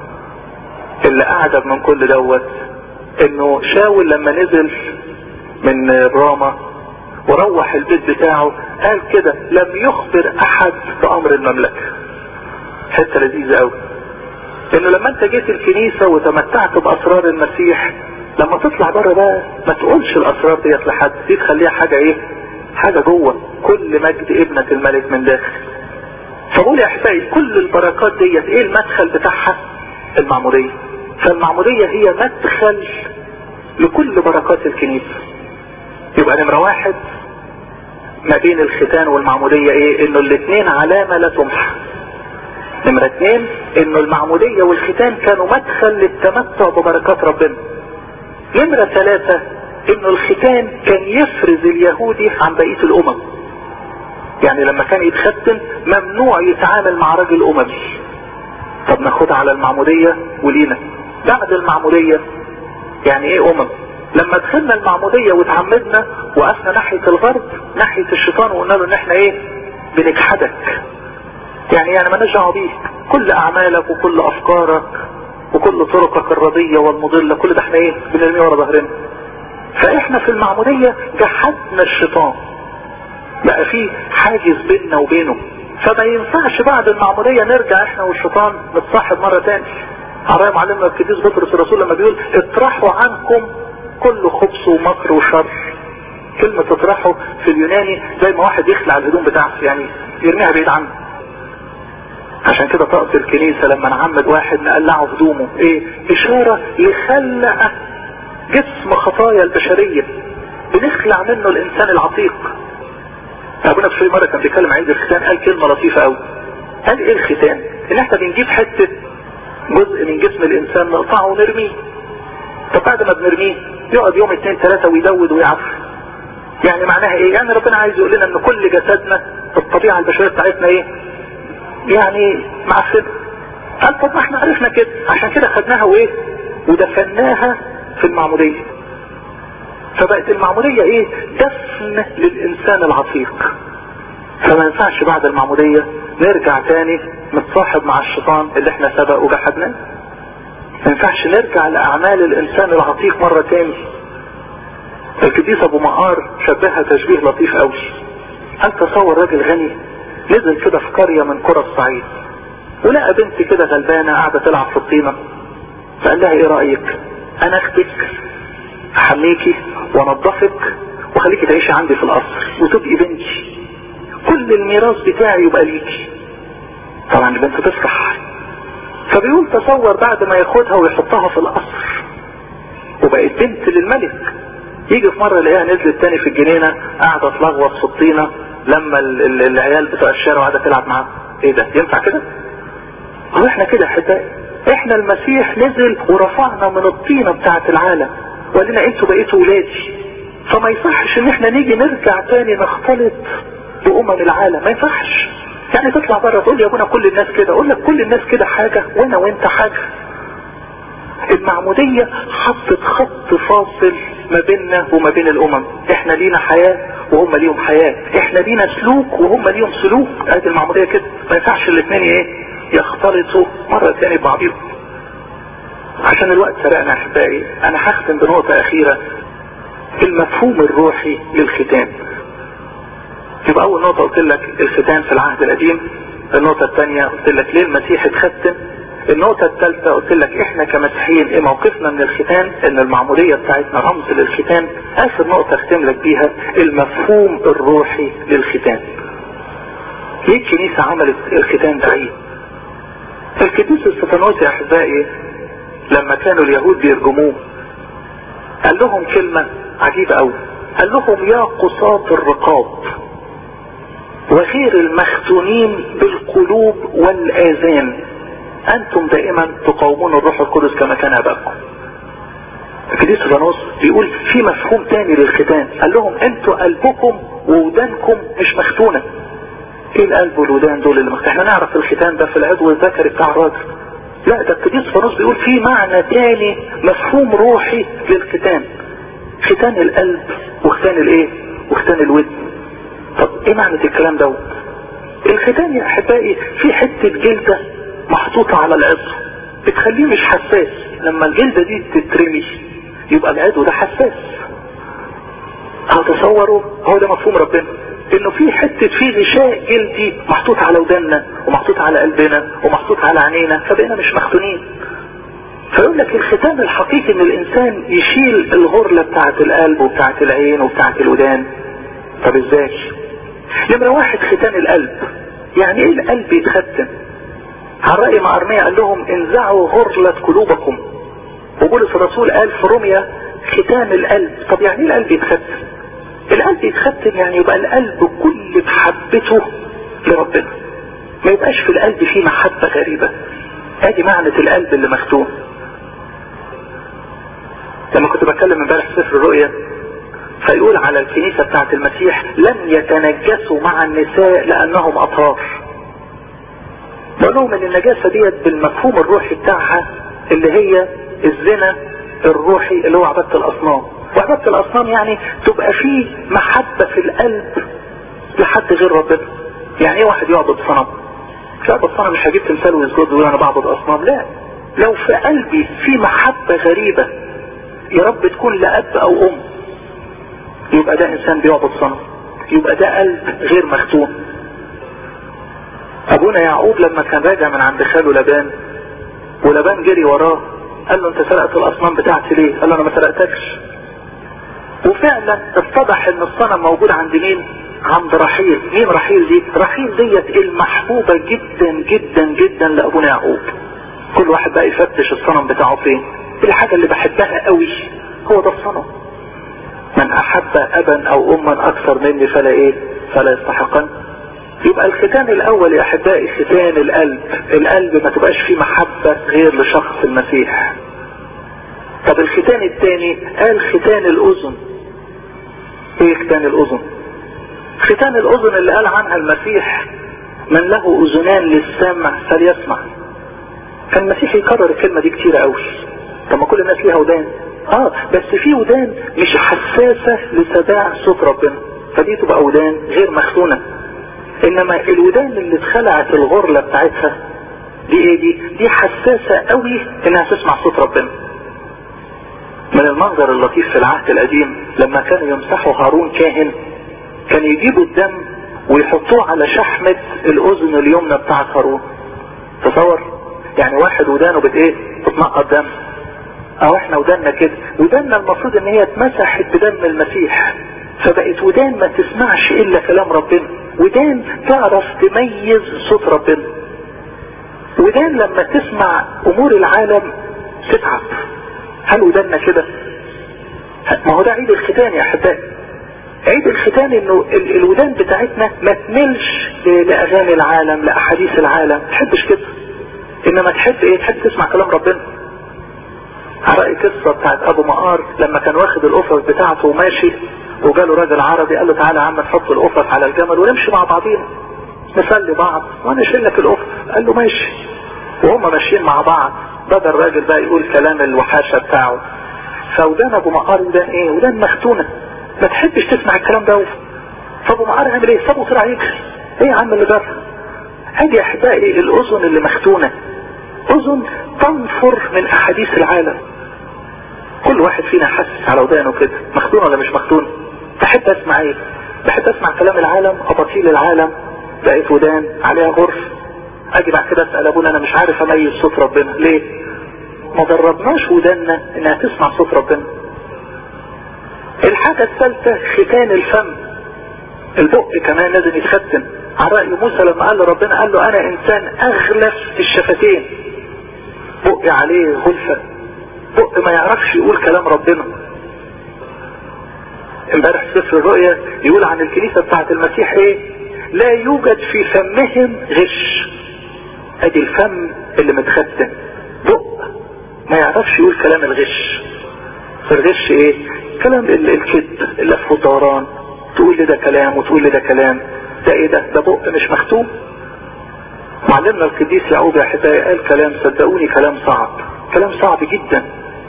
اللي اعجب من كل دوت انه شاول لما نزل من راما وروح البيت بتاعه قال كده لم يخبر احد بامر المملكة حتة لذيذة قوي انه لما انت جيت الكنيسة وتمتعت باسرار المسيح لما تطلع بره بقى ما تقولش الاسرار ديت لحد دي تخليها حاجة ايه حاجة جوه كل مجد ابنة الملك من داخل فقول يا احبائي كل البركات ديت ايه المدخل بتاعها المعمودية فالمعمودية هي مدخل لكل بركات الكنيسة يبقى نمرة واحد ما بين الختان والمعمودية ايه انه الاثنين علامة لا تمحى نمرة اثنين انه المعمودية والختان كانوا مدخل للتمتع ببركات ربنا نمرة ثلاثة انه الختان كان يفرز اليهودي عن بقية الامم يعني لما كان يتختن ممنوع يتعامل مع راجل اممي طب ناخدها على المعمودية ولينا بعد المعمودية يعني ايه امم لما دخلنا المعمودية وتعمدنا وقفنا ناحية الغرب ناحية الشيطان وقلنا له ان احنا ايه بنجحدك يعني يعني ما دعوه بيك كل اعمالك وكل افكارك وكل طرقك الرضية والمضلة كل ده احنا ايه بنرميه ورا ظهرنا فاحنا في المعمودية جحدنا الشيطان بقى في حاجز بيننا وبينه فما ينفعش بعد المعمودية نرجع احنا والشيطان نتصاحب مرة تاني على معلمنا القديس بطرس الرسول لما بيقول اطرحوا عنكم كل خبث ومكر وشر كلمة اطرحوا في اليوناني زي ما واحد يخلع الهدوم بتاعته يعني يرميها بعيد عنه عشان كده طقس الكنيسة لما نعمد واحد نقلعه هدومه ايه اشارة لخلع جسم خطايا البشرية بنخلع منه الانسان العتيق ابونا بشوي مرة كان بيتكلم عيد الختان قال كلمة لطيفة قوي قال ايه الختان ان احنا بنجيب حتة جزء من جسم الانسان نقطعه ونرميه طب بعد ما بنرميه يقعد يوم اتنين تلاتة ويدود ويعفر يعني معناها ايه يعني ربنا عايز يقول لنا ان كل جسدنا الطبيعة البشرية بتاعتنا ايه يعني معفنة قال طب ما احنا عرفنا كده عشان كده خدناها وايه ودفناها في المعمودية فبقت المعمودية ايه دفن للانسان العتيق فما ينفعش بعد المعمودية نرجع تاني نتصاحب مع الشيطان اللي احنا سبق وجحدناه ما ينفعش نرجع لأعمال الإنسان العتيق مرة تاني القديس ابو مقار شبهها تشبيه لطيف قوي قال تصور راجل غني نزل كده في قرية من قرى الصعيد ولقى بنت كده غلبانة قاعدة تلعب في الطينة فقال لها ايه رأيك انا اخدك احميكي وانضفك وخليكي تعيشي عندي في القصر وتبقي بنتي كل الميراث بتاعي يبقى ليكي طبعا البنت تفرح فبيقول تصور بعد ما ياخدها ويحطها في القصر وبقت بنت للملك يجي في مرة يلاقيها نزلت تاني في الجنينة قاعدة تلغوص في الطينة لما العيال بتوع الشارع قاعدة تلعب معاها ايه ده ينفع كده هو احنا كده احبائي احنا المسيح نزل ورفعنا من الطينة بتاعة العالم وقال لنا انتوا بقيتوا ولادي فما يصحش ان احنا نيجي نرجع تاني نختلط بامم العالم ما ينفعش يعني تطلع بره تقول لي يا ابونا كل الناس كده اقول لك كل الناس كده حاجة وانا وانت حاجة المعمودية حطت خط فاصل ما بيننا وما بين الامم احنا لينا حياة وهم ليهم حياة احنا لينا سلوك وهم ليهم سلوك ادي المعمودية كده ما ينفعش الاثنين ايه يختلطوا مرة ثانية ببعضهم عشان الوقت سرقنا احبائي انا هختم بنقطة اخيرة المفهوم الروحي للختان يبقى اول نقطة قلت لك الختان في العهد القديم النقطة الثانية قلت لك ليه المسيح اتختم النقطة الثالثة قلت لك احنا كمسيحيين ايه موقفنا من الختان ان المعمودية بتاعتنا رمز للختان اخر نقطة اختم لك بيها المفهوم الروحي للختان ليه الكنيسة عملت الختان ده عيد القديس استفانوس يا احبائي لما كانوا اليهود بيرجموه قال لهم كلمة عجيبة قوي قال لهم يا قصاة الرقاب وغير المختونين بالقلوب والآذان أنتم دائما تقاومون الروح القدس كما كان أباكم القديس فانوس بيقول في مفهوم تاني للختان قال لهم انتوا قلبكم وودانكم مش مختونة ايه القلب والودان دول اللي مختونة احنا نعرف الختان ده في العضو الذكري بتاع الراجل لا ده القديس فانوس بيقول في معنى تاني مفهوم روحي للختان ختان القلب وختان الايه وختان الودن طب ايه معنى الكلام دوت الختان يا احبائي في حتة جلدة محطوطة على العضو بتخليه مش حساس لما الجلدة دي تترمي يبقى العضو ده حساس هتصوروا هو ده مفهوم ربنا انه في حتة في غشاء جلدي محطوط على ودنا ومحطوط على قلبنا ومحطوط على عينينا فبقينا مش مختونين فيقول لك الختان الحقيقي ان الانسان يشيل الغرلة بتاعة القلب وبتاعة العين وبتاعة الودان طب ازاي نمرة واحد ختان القلب يعني ايه القلب يتختم على رأي مع ارمية قال لهم انزعوا غرلة قلوبكم وبولس الرسول قال في روميا ختام القلب طب يعني ايه القلب يتختم القلب يتختم يعني يبقى القلب كل محبته لربنا ما يبقاش في القلب فيه محبة غريبة ادي معنى القلب اللي مختوم لما كنت بتكلم امبارح في سفر الرؤيا فيقول على الكنيسة بتاعت المسيح لم يتنجسوا مع النساء لانهم اطهار بقول لهم ان النجاسة ديت بالمفهوم الروحي بتاعها اللي هي الزنا الروحي اللي هو عبادة الاصنام وعبادة الاصنام يعني تبقى فيه محبة في القلب لحد غير ربنا يعني ايه واحد يعبد صنم مش يعبد صنم مش هجيب تمثال ويسجد ويقول انا بعبد اصنام لا لو في قلبي في محبة غريبة يا رب تكون لأب او ام يبقى ده انسان بيعبد صنم يبقى ده قلب غير مختوم ابونا يعقوب لما كان راجع من عند خاله لبان ولبان جري وراه قال له انت سرقت الاصنام بتاعتي ليه قال له انا ما سرقتكش وفعلا اتضح ان الصنم موجود عند مين عند رحيل مين رحيل دي رحيل ديت المحبوبة جدا جدا جدا لابونا يعقوب كل واحد بقى يفتش الصنم بتاعه فين الحاجة اللي بحبها قوي هو ده الصنم من احب ابا او اما اكثر مني فلا ايه فلا يستحقن يبقى الختان الاول يا احبائي ختان القلب القلب ما تبقاش فيه محبة غير لشخص المسيح طب الختان الثاني قال ختان الاذن ايه ختان الاذن ختان الاذن اللي قال عنها المسيح من له اذنان للسمع فليسمع كان المسيح يكرر الكلمة دي كتير قوي طب ما كل الناس ليها ودان اه بس في ودان مش حساسة لسماع صوت ربنا فدي تبقى ودان غير مختونة انما الودان اللي اتخلعت الغرلة بتاعتها دي ايه دي دي حساسة قوي انها تسمع صوت ربنا من المنظر اللطيف في العهد القديم لما كانوا يمسحوا هارون كاهن كان يجيبوا الدم ويحطوه على شحمة الاذن اليمنى بتاعت هارون تصور يعني واحد ودانه بت ايه بتنقط دم او احنا وداننا كده وداننا المفروض ان هي اتمسحت بدم المسيح فبقت ودان ما تسمعش الا كلام ربنا ودان تعرف تميز صوت ربنا ودان لما تسمع امور العالم تتعب هل وداننا كده ما هو ده عيد الختان يا احبائي عيد الختان انه الودان بتاعتنا ما تملش لاغاني العالم لاحاديث العالم ما تحبش كده انما تحب ايه تحب تسمع كلام ربنا على رأي قصة بتاعت ابو مقار لما كان واخد القفص بتاعته وماشي وجاله راجل عربي قال له تعالى يا عم نحط القفص على الجمل ونمشي مع بعضينا نسلي بعض وانا اشيل لك القفص قال له ماشي وهم ماشيين مع بعض بدا الراجل بقى يقول كلام الوحاشة بتاعه فودان ابو مقار ودان ايه ودان مختونة ما تحبش تسمع الكلام ده فابو مقار عمل ايه سابه طلع يجري ايه يا عم اللي جرى ادي يا احبائي الاذن اللي مختونة اذن تنفر من احاديث العالم كل واحد فينا حاسس على ودانه كده مختون ولا مش مختون بحب اسمع ايه بحب اسمع كلام العالم اباطيل العالم بقيت ودان عليها غرف اجي بعد كده اسال ابونا انا مش عارف اميز صوت ربنا ليه ما دربناش وداننا انها تسمع صوت ربنا الحاجة الثالثة ختان الفم البق كمان لازم يتختم على رأي موسى لما قال لربنا قال له انا انسان اغلف الشفتين بقي عليه غلفة بق ما يعرفش يقول كلام ربنا امبارح سفر الرؤيا يقول عن الكنيسة بتاعت المسيح ايه لا يوجد في فمهم غش ادي الفم اللي متختم بق ما يعرفش يقول كلام الغش الغش ايه كلام الكذب اللف والدوران تقول لي ده كلام وتقول لي ده كلام ده ايه ده ده بق مش مختوم معلمنا القديس يعقوب يا حبايبي قال كلام صدقوني كلام صعب كلام صعب جدا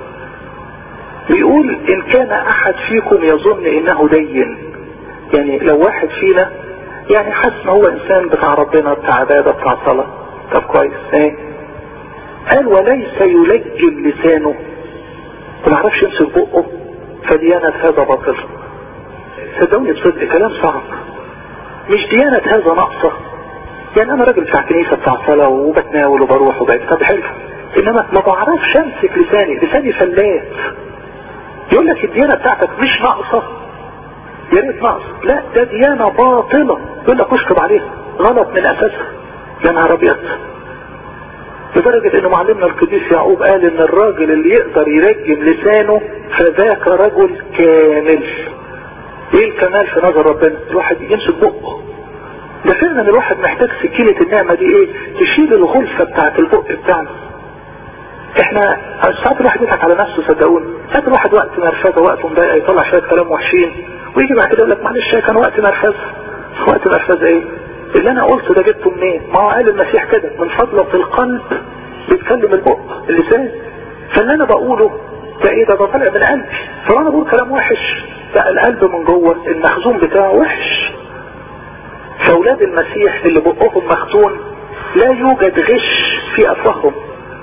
بيقول ان كان احد فيكم يظن انه دين يعني لو واحد فينا يعني حاسس ان هو انسان بتاع ربنا بتاع عبادة بتاع صلاة طب كويس ايه قال وليس يلجم لسانه وما عرفش يمسك بقه فديانة هذا باطل صدقوني بصدق كلام صعب مش ديانة هذا ناقصة يعني انا راجل بتاع كنيسة بتاع صلاة وبتناول وبروح وبعد طب حلو انما ما بعرفش امسك لساني لساني فلات يقول لك الديانة بتاعتك مش ناقصة يا ريت ناقص لا ده ديانة باطلة يقول لك اشكر عليها غلط من اساسها يا نهار ابيض لدرجة ان معلمنا القديس يعقوب قال ان الراجل اللي يقدر يرجم لسانه فذاك رجل كامل ايه الكمال في نظر ربنا الواحد يمسك بقه ده فعلا الواحد محتاج سكينة النعمة دي ايه تشيل الغلفة بتاعت البق بتاعنا احنا ساعات الواحد يضحك على نفسه صدقوني ساعات الواحد وقت مرفزه وقت مضايقه يطلع شويه كلام وحشين ويجي بعد كده يقول لك معلش كان وقت مرفزه وقت مرفزه ايه اللي انا قلته ده جبته منين ما هو قال المسيح كده من فضلة القلب بيتكلم البق اللسان فاللي انا بقوله ده ايه ده ده طالع من قلبي فانا بقول كلام وحش لا القلب من جوه المخزون بتاعه وحش فاولاد المسيح اللي بقهم مختون لا يوجد غش في افواههم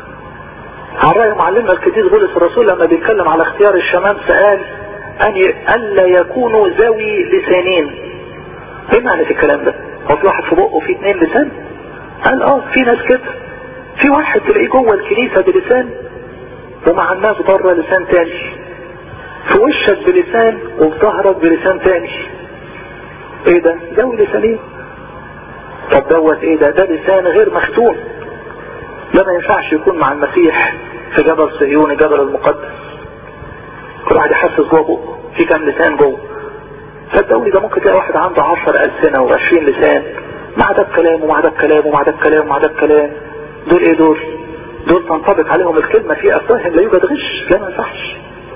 على رأي معلمنا القديس بولس الرسول لما بيتكلم على اختيار الشمامسة قال ان الا يكونوا ذوي لسانين ايه معنى في الكلام ده هو في واحد في بقه في اتنين لسان قال اه في ناس كده في واحد تلاقيه جوه الكنيسة بلسان ومع الناس بره لسان تاني في وشك بلسان وفي ظهرك بلسان تاني ايه ده ذوي لسانين طب دوت ايه ده ده لسان غير مختون ده ما ينفعش يكون مع المسيح في جبل صهيون جبل المقدس كل واحد يحسس جوه بقه في كام لسان جوه صدقوني ده ممكن تلاقي واحد عنده 10 ألسنة و20 لسان مع ده الكلام ومع ده الكلام ومع ده الكلام ومع ده الكلام دول ايه دول دول تنطبق عليهم الكلمة في أفواههم لا يوجد غش لا ما ينفعش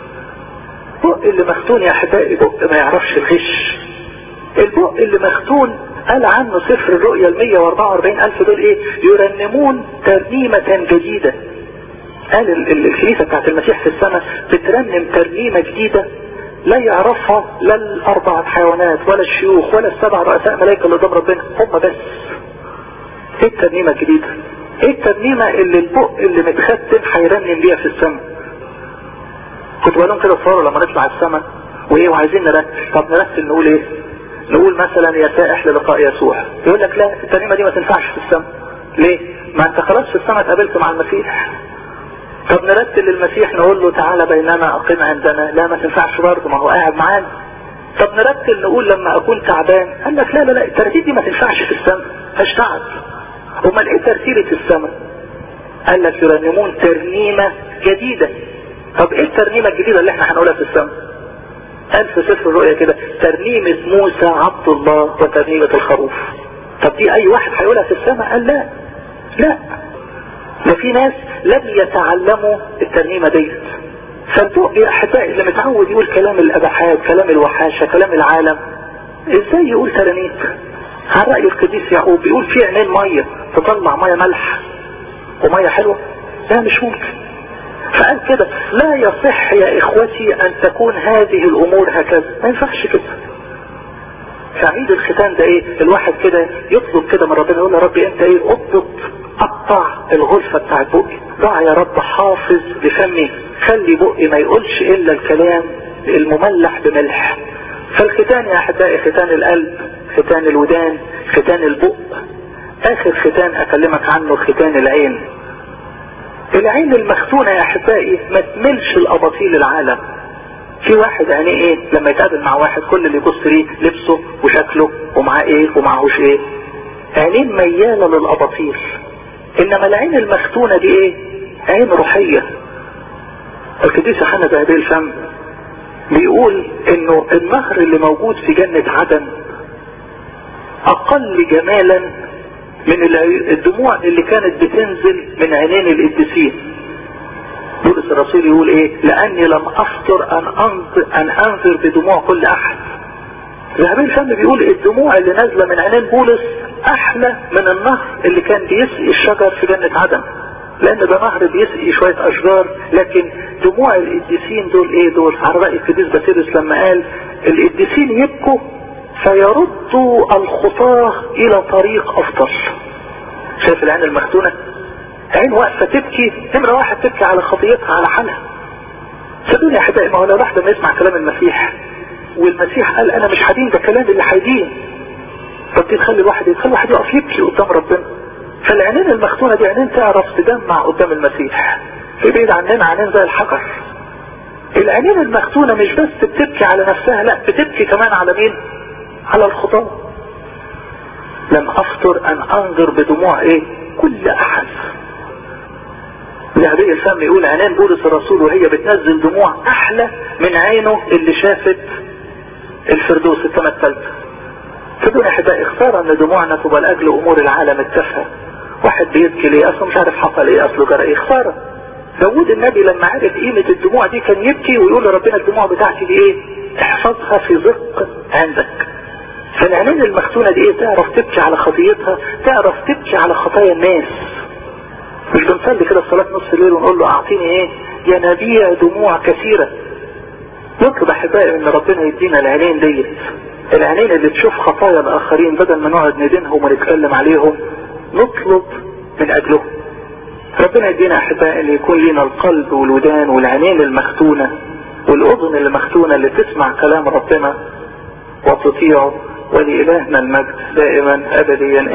بق اللي مختون يا أحبائي بق ما يعرفش الغش البق اللي مختون قال عنه سفر الرؤيا ال 144 ألف دول ايه يرنمون ترنيمة جديدة قال الكنيسة بتاعت المسيح في السماء بترنم ترنيمة جديدة لا يعرفها لا الأربعة حيوانات ولا الشيوخ ولا السبع رؤساء ملائكة اللي قدام ربنا هم بس ايه الترنيمة الجديدة ايه الترنيمة اللي البق اللي متختم هيرنم بيها في السماء كنت بقول لهم كده تصوروا لما نطلع السماء وايه وعايزين نرتل طب نرتل نقول ايه نقول مثلا يا سائح للقاء يسوع يقول لك لا الترنيمه دي ما تنفعش في السماء ليه ما انت خلاص في السماء اتقابلت مع المسيح طب نرتل للمسيح نقول له تعالى بيننا اقيم عندنا لا ما تنفعش برضه ما هو قاعد معانا طب نرتل نقول لما اكون تعبان قال لك لا لا لا الترتيل دي ما تنفعش في السماء مش تعب امال ايه ترتيلة السماء قال لك يرنمون ترنيمة جديدة طب ايه الترنيمة الجديدة اللي احنا هنقولها في السماء قال في سفر الرؤيا كده ترنيمة موسى عبد الله وترنيمة الخروف طب دي اي واحد هيقولها في السماء قال لا لا ده في ناس لم يتعلموا الترنيمة ديت فالبوق يا احبائي اللي متعود يقول كلام الاباحات كلام الوحاشة كلام العالم ازاي يقول ترانيم على رأي القديس يعقوب بيقول في عينين مية تطلع مية ملح ومية حلوة لا مش ممكن فقال كده لا يصح يا اخوتي ان تكون هذه الامور هكذا ما ينفعش كده فعيد الختان ده ايه الواحد كده يطلب كده من ربنا يقول يا ربي انت ايه اضبط قطع الغرفة بتاعت بقي ضع يا رب حافظ لفمي خلي بقي ما يقولش الا الكلام المملح بملح فالختان يا احبائي ختان القلب ختان الودان ختان البق اخر ختان اكلمك عنه ختان العين العين المختونة يا احبائي ما تملش الاباطيل العالم في واحد عينيه ايه لما يتقابل مع واحد كل اللي يبص ليه لبسه وشكله ومعاه ايه ومعهوش ايه عينين ميالة للاباطيل انما العين المختونة دي ايه عين روحية القديس يوحنا ذهبي الفم بيقول انه النهر اللي موجود في جنة عدن اقل جمالا من الدموع اللي كانت بتنزل من عينين القديسين بولس الرسول يقول ايه لاني لم افطر ان انظر ان انظر بدموع كل احد ذهبي الفم بيقول الدموع اللي نازلة من عينين بولس احلى من النهر اللي كان بيسقي الشجر في جنة عدن لان ده نهر بيسقي شوية اشجار لكن دموع القديسين دول ايه دول على رأي القديس باسيلس لما قال القديسين يبكوا فيردوا الخطاة الى طريق افضل شايف العين المختونة عين واقفة تبكي نمرة واحد تبكي على خطيتها على حالها صدقوني يا احبائي ما هو لو واحدة ما يسمع كلام المسيح والمسيح قال انا مش هدين ده كلام اللي هيدين طب دي تخلي الواحد يتخلي الواحد يقف يبكي قدام ربنا فالعينين المختونة دي عينين تعرف تدمع قدام المسيح في بعيد عننا عينين زي الحجر العينين المختونة مش بس بتبكي على نفسها لا بتبكي كمان على مين على الخطاة لم افطر ان انظر بدموع ايه كل احد ذهبي الفم يقول عينين بولس الرسول وهي بتنزل دموع احلى من عينه اللي شافت الفردوس السنة الثالثة صدقوني احبائي اختار ان دموعنا تبقى لاجل امور العالم التافهه واحد بيبكي ليه اصله مش عارف حصل ايه اصله جرى ايه اختار داود النبي لما عرف قيمة الدموع دي كان يبكي ويقول لربنا الدموع بتاعتي دي ايه احفظها في زق عندك فالعينين المختونة دي ايه تعرف تبكي على خطيتها تعرف تبكي على خطايا الناس مش بنصلي كده صلاة نص الليل ونقول له اعطيني ايه ينابيع دموع كثيرة نطلب احبائي ان ربنا يدينا العينين ديت العينين اللي تشوف خطايا الاخرين بدل ما نقعد ندينهم ونتكلم عليهم نطلب من اجلهم ربنا يدينا احبائي ان يكون لنا القلب والودان والعينين المختونة والاذن المختونة اللي تسمع كلام ربنا وتطيعه ولإلهنا المجد دائما ابديا